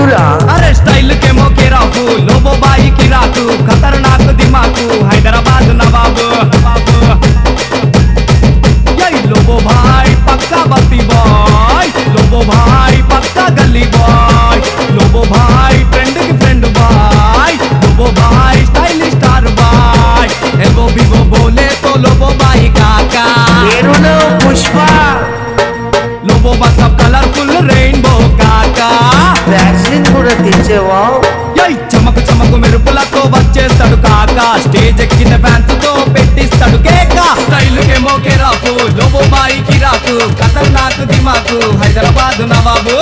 కూరా అరే స్టైల్ కేమో కిరాకు లోబో బాయి కిరాకు ఖతర్నాక్ దిమాకు హైదరాబాద్ నవాబు నవాబు యై లోబో భాయ్ పక్కా బస్తీ బాయ్ లోబో భాయ్ పక్కా గల్లీ బాయ్ లోబో భాయ్ ఫ్రెండ్ కి ఫ్రెండ్ బాయ్ లోబో భాయ్ స్టైలిష్ స్టార్ బాయ్ ఎల్బో బిగో బోలే తో లోబో బాయి కాకా పేరును పుష్ప లోబో బస్ కలర్ఫుల్ రెయిన్బో కాకా వ్యాక్సిన్ కూడా తెచ్చేవా యై చమకు చమకు మెరుపులతో వచ్చేస్తాడు కాక స్టేజ్ ఎక్కిన ఫ్యాన్స్ తో పెట్టిస్తాడు కేక స్టైల్ కేమో కెరాకు లోబో బాయి కిరాకు ఖతర్నాక్ దిమాకు హైదరాబాద్ నవాబు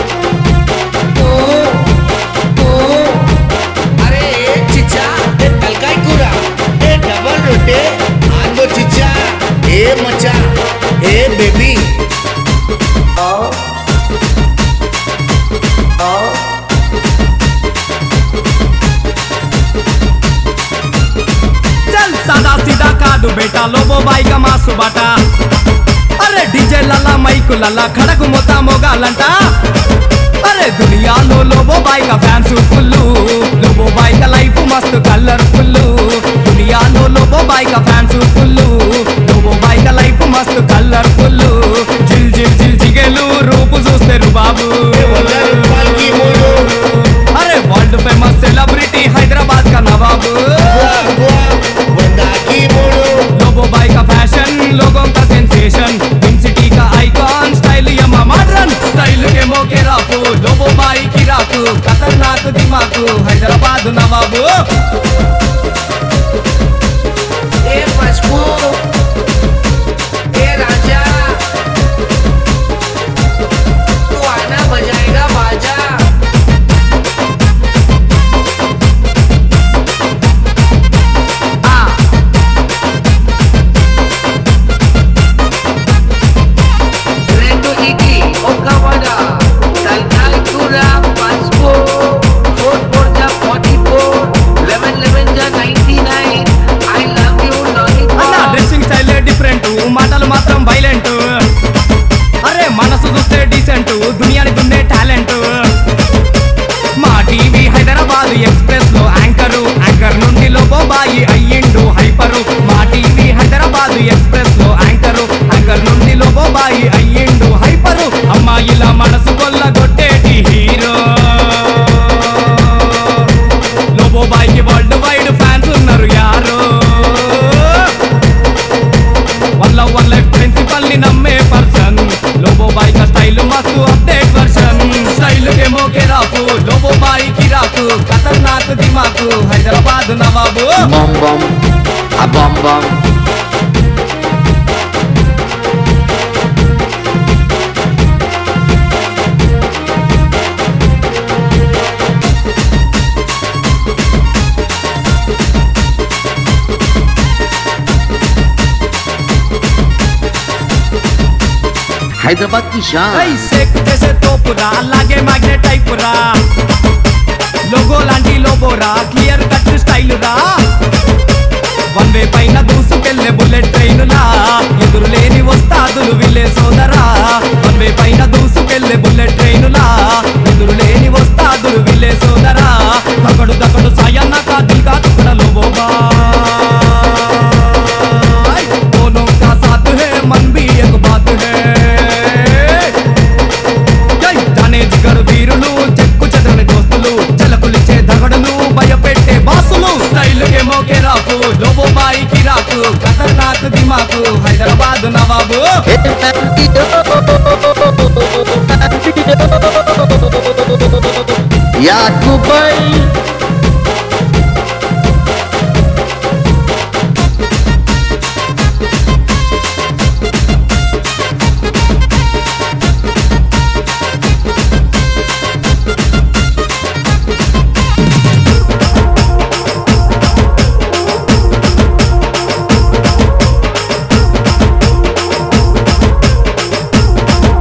अरे ए चिचा ए तलकाई कुरा ए डबल रोटे आगो चिचा ए मचा ए बेबी చల్ సదా సీదా కాదు బేటా లోబో బాయి కా మాసు బాట అరే డీజే లల్లా మైకు లల్లా ఖడకు మొత్త మోగాలంట అరే దునియాలో లోబో బాయ్ కా ఫ్యాన్స్ ఫుల్ లోబో బాయ్ కా లైఫ్ మస్తు కలర్ఫుల్ దునియాలో లోబో బాయ్ కా ఫ్యాన్స్ ఫుల్ లోబో బాయ్ కా లైఫ్ మస్తు కలర్ఫుల్ జిల్ జిల్ జిల్ జిగేలు రూపు చూస్తారు బాబు हजार रुपये की बोलो అరే వరల్డ్ ఫేమస్ సెలబ్రిటీ హైదరాబాద్ కా నవాబు बुआ बुआ वंदा की बोलो लोगो बाई का फैशन लोगों का सेंसेशन इन सिटी का आइकॉन स्टाइल यमा मॉडर्न स्टाइल के मौके राफू लोगो बाई की राकू खतरनाक दिमागू हैदराबाद नवाबू ఏ పసుపు ఏ రాజా तू आना बजाएगा बाजा రెండు ఇడ్లీ ఒక వడ తలకాయ కూర పసుపు ఫోర్ ఫోర్ జా ఫార్టీ ఫోర్ లెవెన్ లెవెన్ జా ninety nine I love you అన్న లాలీపాప్ డ్రెస్సింగ్ స్టైల్ డిఫరెంట్ మాటలు మాత్రం వైలెంట్ అరే మనసు చూస్తే డీసెంట్ దునియాని దున్నే talent Maa TV Hyderabad express లో యాంకరు యాంకర్ నుండి లోబో బాయి అయ్యిండు hyper Maa TV Hyderabad express లో యాంకరు యాంకర్ నుండి లోబో బాయి అయ్యిండు హైపరు అమ్మాయిల మనసు కొల్లగొట్టేటి హీరో లోబో బాయికి వరల్డ్ వైడ్ ఫ్యాన్స్ ఉన్నారు యారో వల్ల వన్ లైఫ్ ప్రిన్సిపల్ ని నమ్మే పర్సన్ లోబో బాయ్ కా స్టైల్ మస్తు అప్డేట్ వర్షన్ స్టైల్ के మోకే రాకు లోబో బాయ్ కి రాకు ఖతర్నాక్ దిమాకు హైదరాబాద్ నవాబు బమ్ బమ్ ఆ బమ్ బమ్ हैदराबाद की शान ఐ షేక్ చేసే తోపురా అలాగే మ్యాగ్నెట్ టైప్ రా లోగో లాంటి లోబో రా క్లియర్ కట్ స్టైల్ రా వన్ వే పైన దూసుకెళ్లే బుల్లెట్ ట్రైన్ లా ఎదురు లేని వస్తాదులు విల్లే సోదరా వన్ వే పైన దూసుకెళ్లే బుల్లెట్ ట్రైన్ లా ఎదురు లేని వస్తాదులు విల్లే సోదరా దకడు దకడు సాయన్న కా దిల్ కా టుకड़ा లోబో బాయ్ दोनों का साथ है मन भी एक बात है జై జానే జిగరు వీరులు చెక్కు చెదరని దోస్తులు చలకులిచ్చే దగడులు భయపెట్టే బాసులు స్టైల్ కే మోకే రాకు లోబో బాయి కి రాకు ఖతర్నాక్ దిమాకు హైదరాబాద్ నవాబు याकूबाई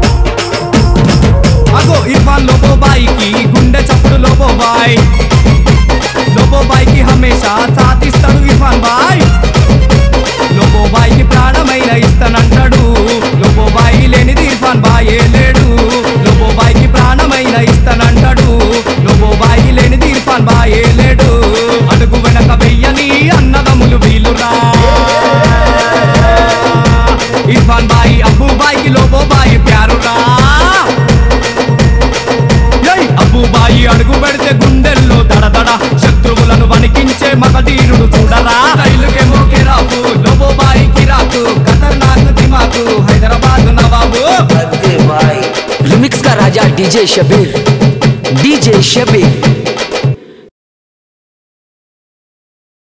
అగో ఇర్ఫాన్ లోబో బాయికి గుండె చప్పుడు లోబో బాయ్ పెడితే గుండెల్లో దడదడ శత్రువులను వణికించే మగధీరుడు చూడరా రైలుకేమో కిరాకు లోబో బాయి కిరాకు ఖతర్నాక్ దిమాకు హైదరాబాద్ నవాబు అదే బాయ్ रिमिक्स का राजा डीजे शबीर डीजे शबीर